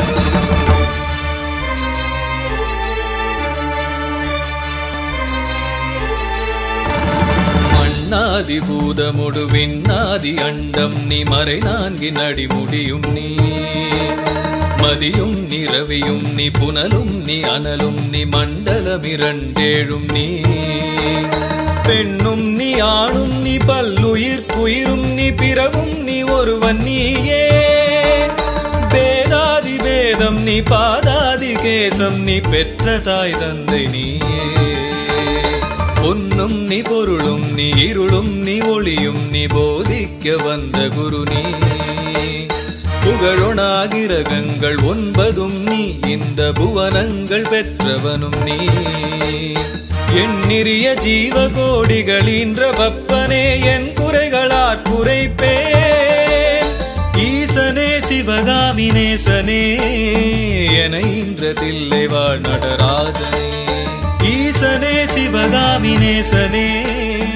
மண்ணாதி பூதமுடு விண்ணாதி அண்டம் நீ மறை நான்கின் அடிமுடியும் நீ மதியும் நீ ரவியும் நீ புனலும் நீ அனலும் நீ மண்டலம் இரண்டேழும் நீ பெண்ணும் நீ ஆணும் நீ பல்லுயிர் குயிரும் நீ பிறவும் நீ ஒருவன் நீயே பேதாதி பேதம் நீ பாதாதி கேசம் நீ பெற்ற தாய் தந்தை நீயே பொன்னும் நீ பொருளும் நீ இருளும் நீ ஒளியும் நீ போதிக்க வந்த குரு நீ புகழொணாகிரகங்கள் ஒன்பதும் நீ இந்த புவனங்கள் பெற்றவனும் நீ எண்ணிறிய ஜீவகோடிகளீன்ற வப்பனே என் குறைகளாற் குறைப்பேன் ஈசனே சிவகாமி நேசனே என இன்றதில்லை வாழ் நடராஜனே ஈசனே சிவகாமி நேசனே